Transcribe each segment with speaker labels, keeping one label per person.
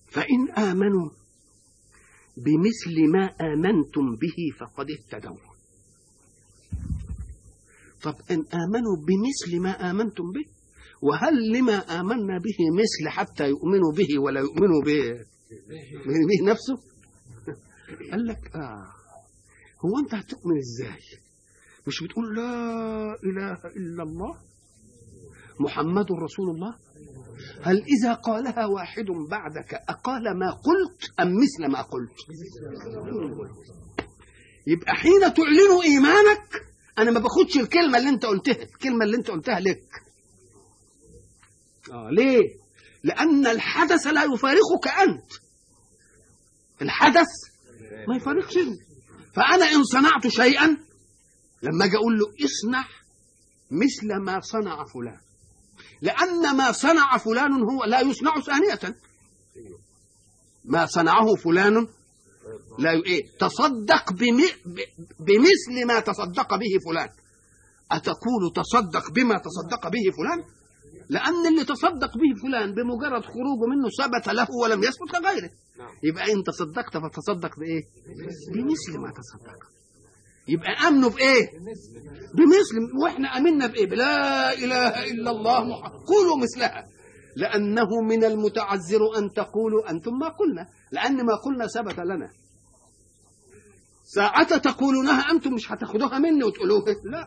Speaker 1: فإن آمنوا بمثل ما آمنتم به فقد اهتدوا طب إن آمنوا بمثل ما آمنتم به وهل لما آمنا به مثل حتى يؤمنوا به ولا يؤمنوا به به نفسه قال لك آه هو أنت هتؤمن إزاي مش بتقول لا إله إلا الله محمد رسول الله هل إذا قالها واحد بعدك أقال ما قلت أم مثل ما قلت يبقى حين تعلن إيمانك أنا ما باخدش الكلمة اللي أنت قلتها الكلمة اللي أنت قلتها لك آه ليه لأن الحدث لا يفارقك أنت الحدث ما يفارقش انت فأنا إن صنعت شيئا لما أجي أقول له اصنع مثل ما صنع فلان لأن ما صنع فلان هو لا يصنع ثانية ما صنعه فلان لا ي... إيه تصدق بم... ب- بمثل ما تصدق به فلان أتقول تصدق بما تصدق به فلان لأن اللي تصدق به فلان بمجرد خروجه منه ثبت له ولم يثبت لغيره يبقى أنت صدقت فتصدق بإيه بمثل ما تصدق يبقى امنوا بايه بمثل واحنا امنا بايه بلا اله الا الله محمد قولوا مثلها لانه من المتعذر ان تقولوا انتم ما قلنا لان ما قلنا ثبت لنا ساعة تقولونها انتم مش هتاخدوها مني وتقولوها لا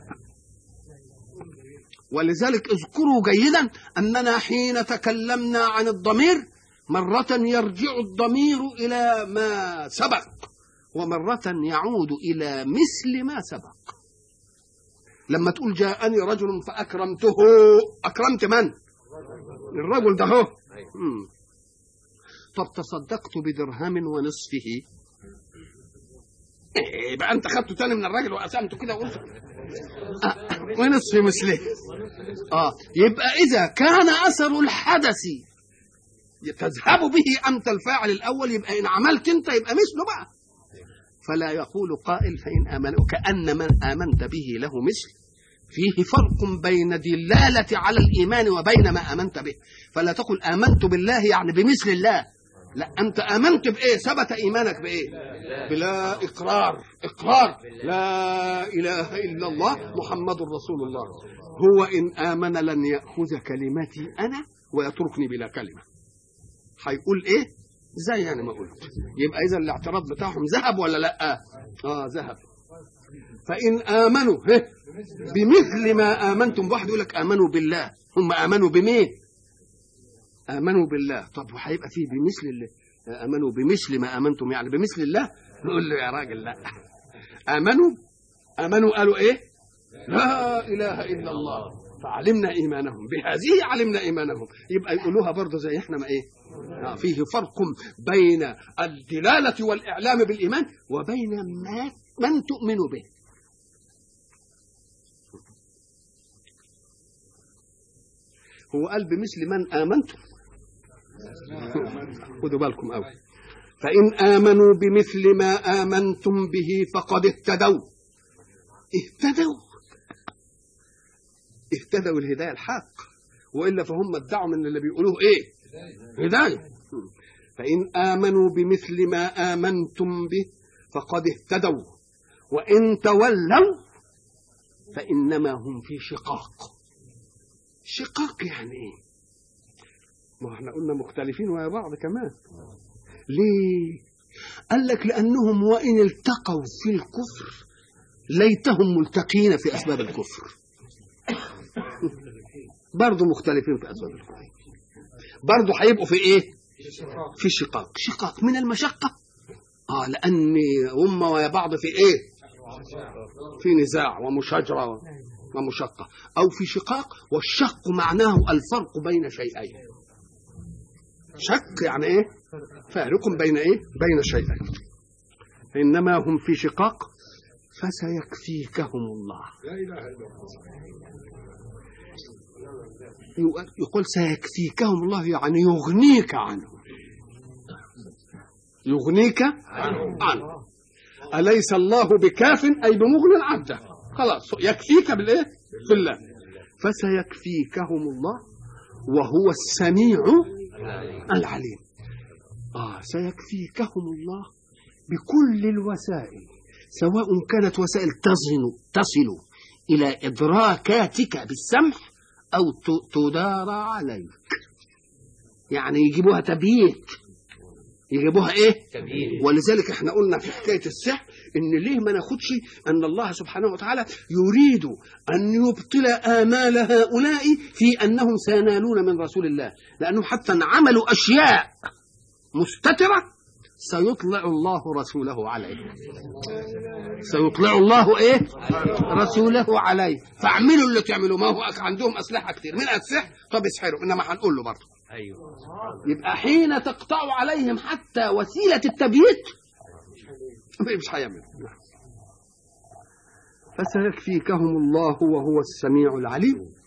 Speaker 1: ولذلك اذكروا جيدا اننا حين تكلمنا عن الضمير مرة يرجع الضمير الى ما سبق ومرة يعود إلى مثل ما سبق لما تقول جاءني رجل فأكرمته أكرمت من؟ الرجل ده هو مم. طب تصدقت بدرهم ونصفه إيه بقى انت خدته تاني من الراجل وقسمته كده وقلت آه ونصف مثله اه يبقى اذا كان اثر الحدث تذهب به انت الفاعل الاول يبقى ان عملت انت يبقى مثله بقى فلا يقول قائل فإن آمنوا كأن من آمنت به له مثل فيه فرق بين دلالة على الإيمان وبين ما آمنت به فلا تقل آمنت بالله يعني بمثل الله لا أنت آمنت بإيه ثبت إيمانك بإيه بلا إقرار إقرار لا إله إلا الله محمد رسول الله هو إن آمن لن يأخذ كلمتي أنا ويتركني بلا كلمة هيقول إيه زي يعني ما قلت يبقى اذا الاعتراض بتاعهم ذهب ولا لا اه ذهب فان امنوا هه بمثل ما امنتم واحد يقول لك امنوا بالله هم امنوا بمين امنوا بالله طب وهيبقى فيه بمثل اللي امنوا بمثل ما امنتم يعني بمثل الله نقول له يا راجل لا امنوا امنوا قالوا ايه لا اله الا الله فعلمنا ايمانهم بهذه علمنا ايمانهم يبقى يقولوها برضه زي احنا ما ايه آه، فيه فرق بين الدلالة والإعلام بالإيمان وبين ما من تؤمن به هو قال بمثل من آمنتم خدوا بالكم أوي فإن آمنوا بمثل ما آمنتم به فقد اهتدوا اهتدوا اهتدوا الهداية الحق وإلا فهم ادعوا من اللي بيقولوه إيه هداية فإن آمنوا بمثل ما آمنتم به فقد اهتدوا وإن تولوا فإنما هم في شقاق شقاق يعني إيه؟ ما احنا قلنا مختلفين ويا بعض كمان ليه؟ قال لك لأنهم وإن التقوا في الكفر ليتهم ملتقين في أسباب الكفر برضه مختلفين في أسباب الكفر برضه هيبقوا في ايه في شقاق شقاق من المشقة اه لان هم ويا بعض في ايه في نزاع ومشاجرة ومشقة او في شقاق والشق معناه الفرق بين شيئين شك يعني ايه فارق بين ايه بين شيئين انما هم في شقاق فسيكفيكهم الله يقول سيكفيكهم الله يعني يغنيك عنهم يغنيك عنه أليس الله بكاف أي بمغن عبده خلاص يكفيك بالإيه بالله فسيكفيكهم الله وهو السميع العليم آه سيكفيكهم الله بكل الوسائل سواء كانت وسائل تصل تصل إلى إدراكاتك بالسمح أو ت- تدار عليك يعني يجيبوها تبييت يجيبوها ايه
Speaker 2: تبيين
Speaker 1: ولذلك احنا قلنا في حكايه السحر ان ليه ما ناخدش ان الله سبحانه وتعالى يريد ان يبطل امال هؤلاء في انهم سينالون من رسول الله لانهم حتى عملوا اشياء مستتره سيطلع الله رسوله عليه سيطلع الله ايه رسوله عليه فاعملوا اللي تعملوا ما هو عندهم اسلحه كتير منها السحر طب اسحروا انما هنقول له برضه
Speaker 2: ايوه
Speaker 1: يبقى حين تقطع عليهم حتى وسيلة التبييت مش هيعمل فسيكفيكهم الله وهو السميع العليم